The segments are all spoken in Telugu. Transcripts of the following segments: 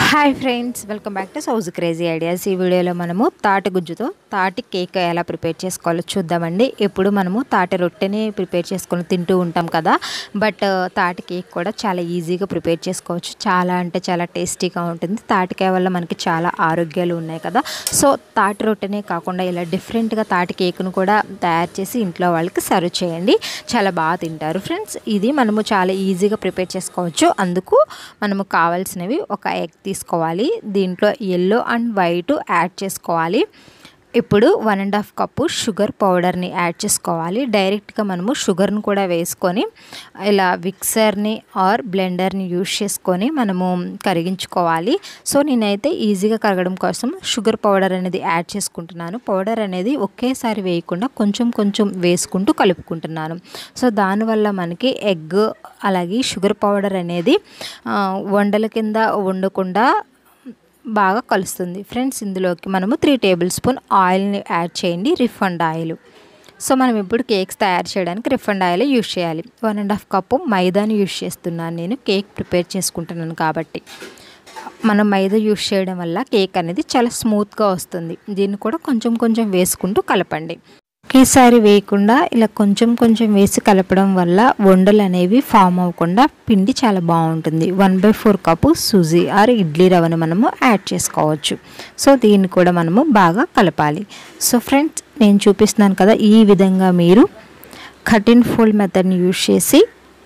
hi friends welcome back to సౌజ్ క్రేజీ ఐడియాస్ ఈ వీడియోలో మనము తాటి గుజ్జుతో తాటి కేక్ ఎలా ప్రిపేర్ చేసుకోవాలో చూద్దామండి ఎప్పుడు మనము తాటి రొట్టెని ప్రిపేర్ చేసుకొని తింటూ ఉంటాం కదా బట్ తాటి కేక్ కూడా చాలా ఈజీగా ప్రిపేర్ చేసుకోవచ్చు చాలా అంటే చాలా టేస్టీగా ఉంటుంది తాటికాయ వల్ల మనకి చాలా ఆరోగ్యాలు ఉన్నాయి కదా సో తాటి రొట్టెనే కాకుండా ఇలా డిఫరెంట్గా తాటి కేక్ను కూడా తయారు చేసి ఇంట్లో వాళ్ళకి సర్వ్ చేయండి చాలా బాగా తింటారు ఫ్రెండ్స్ ఇది మనము చాలా ఈజీగా ప్రిపేర్ చేసుకోవచ్చు అందుకు మనము కావాల్సినవి ఒక ఎగ్ తీసుకోవాలి దీంట్లో ఎల్లో అండ్ వైట్ యాడ్ చేసుకోవాలి ఇప్పుడు one and half cup sugar పౌడర్ని యాడ్ చేసుకోవాలి డైరెక్ట్గా మనము షుగర్ని కూడా వేసుకొని ఇలా మిక్సర్ని ఆర్ బ్లెండర్ని యూజ్ చేసుకొని మనము కరిగించుకోవాలి సో నేనైతే ఈజీగా కరగడం కోసం షుగర్ పౌడర్ అనేది యాడ్ చేసుకుంటున్నాను పౌడర్ అనేది ఒకేసారి వేయకుండా కొంచెం కొంచెం వేసుకుంటూ కలుపుకుంటున్నాను సో దానివల్ల మనకి ఎగ్ అలాగే షుగర్ పౌడర్ అనేది వండల కింద వండకుండా బాగా కలుస్తుంది ఫ్రెండ్స్ ఇందులోకి మనము త్రీ టేబుల్ స్పూన్ ఆయిల్ని యాడ్ చేయండి రిఫండ్ ఆయిల్ సో మనం ఇప్పుడు కేక్స్ తయారు చేయడానికి రిఫండ్ ఆయిల్ యూజ్ చేయాలి వన్ అండ్ హాఫ్ కప్పు మైదాని యూజ్ చేస్తున్నాను నేను కేక్ ప్రిపేర్ చేసుకుంటున్నాను కాబట్టి మనం మైదా యూజ్ చేయడం వల్ల కేక్ అనేది చాలా స్మూత్గా వస్తుంది దీన్ని కూడా కొంచెం కొంచెం వేసుకుంటూ కలపండి ఒకేసారి వేయకుండా ఇలా కొంచెం కొంచెం వేసి కలపడం వల్ల వండలు అనేవి ఫామ్ అవ్వకుండా పిండి చాలా బాగుంటుంది వన్ బై ఫోర్ కప్పు సుజీ ఆర్ ఇడ్లీ రవ్వను మనము యాడ్ చేసుకోవచ్చు సో దీన్ని కూడా మనము బాగా కలపాలి సో ఫ్రెండ్స్ నేను చూపిస్తున్నాను కదా ఈ విధంగా మీరు కటిన్ ఫోల్డ్ మెథడ్ని యూజ్ చేసి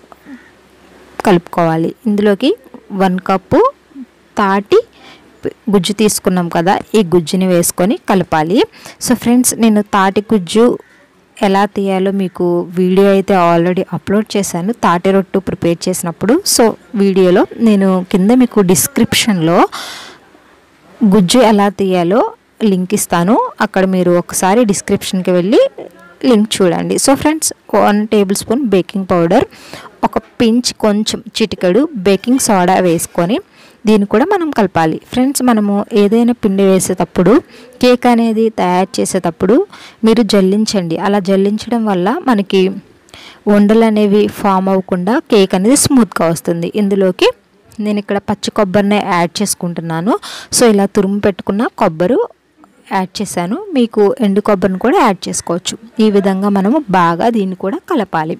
కలుపుకోవాలి ఇందులోకి వన్ కప్పు తాటి గుజ్జు తీసుకున్నాం కదా ఈ గుజ్జుని వేసుకొని కలపాలి సో ఫ్రెండ్స్ నేను తాటి గుజ్జు ఎలా తీయాలో మీకు వీడియో అయితే ఆల్రెడీ అప్లోడ్ చేశాను తాటి రొట్టు ప్రిపేర్ చేసినప్పుడు సో వీడియోలో నేను కింద మీకు డిస్క్రిప్షన్లో గుజ్జు ఎలా తీయాలో లింక్ ఇస్తాను అక్కడ మీరు ఒకసారి డిస్క్రిప్షన్కి వెళ్ళి లింక్ చూడండి so friends one tablespoon baking powder ఒక పించ్ కొంచెం చిటికెడు బేకింగ్ సోడా వేసుకొని దీన్ని కూడా మనం కలపాలి ఫ్రెండ్స్ మనము ఏదైనా పిండి వేసేటప్పుడు కేక్ అనేది తయారు చేసేటప్పుడు మీరు జల్లించండి అలా జల్లించడం వల్ల మనకి వండలు అనేవి ఫామ్ అవ్వకుండా కేక్ అనేది స్మూత్గా వస్తుంది ఇందులోకి నేను ఇక్కడ పచ్చి కొబ్బరిని యాడ్ చేసుకుంటున్నాను సో ఇలా తురుము పెట్టుకున్న కొబ్బరి యాడ్ చేశాను మీకు ఎండు కొబ్బరిని కూడా యాడ్ చేసుకోవచ్చు ఈ విధంగా మనము బాగా దీన్ని కూడా కలపాలి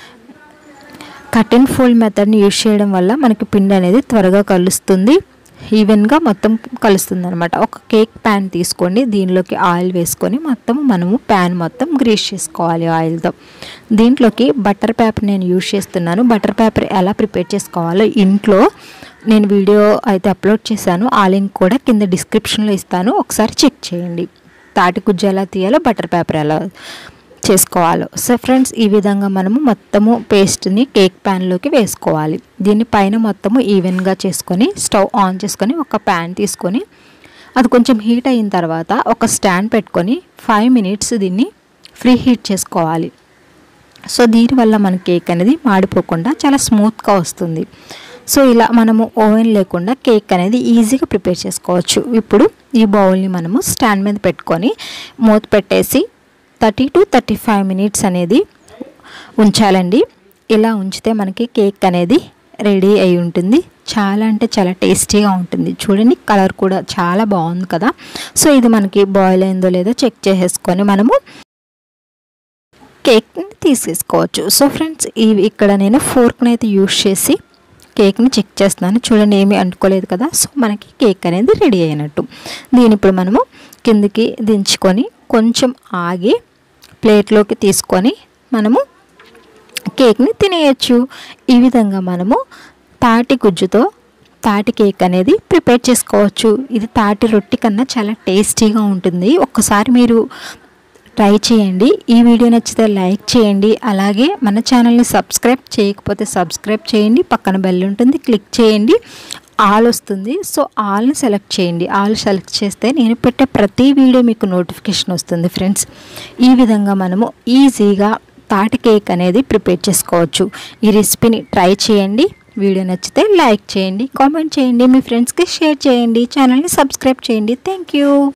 కట్ అండ్ ఫోల్డ్ మెథడ్ని యూజ్ చేయడం వల్ల మనకి పిండి అనేది త్వరగా కలుస్తుంది ఈవెన్గా మొత్తం కలుస్తుంది అనమాట ఒక కేక్ ప్యాన్ తీసుకోండి దీనిలోకి ఆయిల్ వేసుకొని మొత్తం మనము ప్యాన్ మొత్తం గ్రీస్ చేసుకోవాలి ఆయిల్తో దీంట్లోకి బటర్ పేపర్ నేను యూజ్ చేస్తున్నాను బటర్ పేపర్ ఎలా ప్రిపేర్ చేసుకోవాలో ఇంట్లో నేను వీడియో అయితే అప్లోడ్ చేశాను ఆ లింక్ కూడా కింద డిస్క్రిప్షన్లో ఇస్తాను ఒకసారి చెక్ చేయండి తాటి గుజ్జు ఎలా తీయాలో బటర్ పేపర్ ఎలా చేసుకోవాలి సో ఫ్రెండ్స్ ఈ విధంగా మనము మొత్తము పేస్ట్ని కేక్ ప్యాన్లోకి వేసుకోవాలి దీన్ని పైన మొత్తము ఈవెన్గా చేసుకొని స్టవ్ ఆన్ చేసుకొని ఒక ప్యాన్ తీసుకొని అది కొంచెం హీట్ అయిన తర్వాత ఒక స్టాండ్ పెట్టుకొని ఫైవ్ మినిట్స్ దీన్ని ఫ్రీ హీట్ చేసుకోవాలి సో దీనివల్ల మన కేక్ అనేది మాడిపోకుండా చాలా స్మూత్గా వస్తుంది సో ఇలా మనము ఓవెన్ లేకుండా కేక్ అనేది ఈజీగా ప్రిపేర్ చేసుకోవచ్చు ఇప్పుడు ఈ బౌల్ని మనము స్టాండ్ మీద పెట్టుకొని మూత పెట్టేసి thirty to thirty five minutes అనేది ఉంచాలండి ఇలా ఉంచితే మనకి కేక్ అనేది రెడీ అయి ఉంటుంది చాలా అంటే చాలా టేస్టీగా ఉంటుంది చూడండి కలర్ కూడా చాలా బాగుంది కదా సో ఇది మనకి బాయిల్ అయిందో లేదో చెక్ చేసేసుకొని మనము కేక్ని తీసేసుకోవచ్చు సో ఫ్రెండ్స్ ఇవి ఇక్కడ నేను ఫోర్క్ని అయితే యూస్ చేసి కేక్ని చెక్ చేస్తున్నాను చూడండి ఏమీ అంటుకోలేదు కదా సో మనకి కేక్ అనేది రెడీ అయినట్టు దీని ఇప్పుడు మనము కిందికి దించుకొని కొంచెం ఆగి ప్లేట్లోకి తీసుకొని మనము కేక్ని తినేయచ్చు ఈ విధంగా మనము తాటి గుజ్జుతో తాటి కేక్ అనేది ప్రిపేర్ చేసుకోవచ్చు ఇది తాటి రొట్టి కన్నా చాలా టేస్టీగా ఉంటుంది ఒక్కసారి మీరు ట్రై చేయండి ఈ వీడియో నచ్చితే లైక్ చేయండి అలాగే మన ఛానల్ని సబ్స్క్రైబ్ చేయకపోతే సబ్స్క్రైబ్ చేయండి పక్కన బెల్ ఉంటుంది క్లిక్ చేయండి ఆల్ వస్తుంది సో ఆల్ని సెలెక్ట్ చేయండి ఆల్ సెలెక్ట్ చేస్తే నేను పెట్టే ప్రతి వీడియో మీకు నోటిఫికేషన్ వస్తుంది ఫ్రెండ్స్ ఈ విధంగా మనము ఈజీగా తాటి కేక్ అనేది ప్రిపేర్ చేసుకోవచ్చు ఈ రెసిపీని ట్రై చేయండి వీడియో నచ్చితే లైక్ చేయండి కామెంట్ చేయండి మీ ఫ్రెండ్స్కి షేర్ చేయండి ఛానల్ని సబ్స్క్రైబ్ చేయండి థ్యాంక్ యూ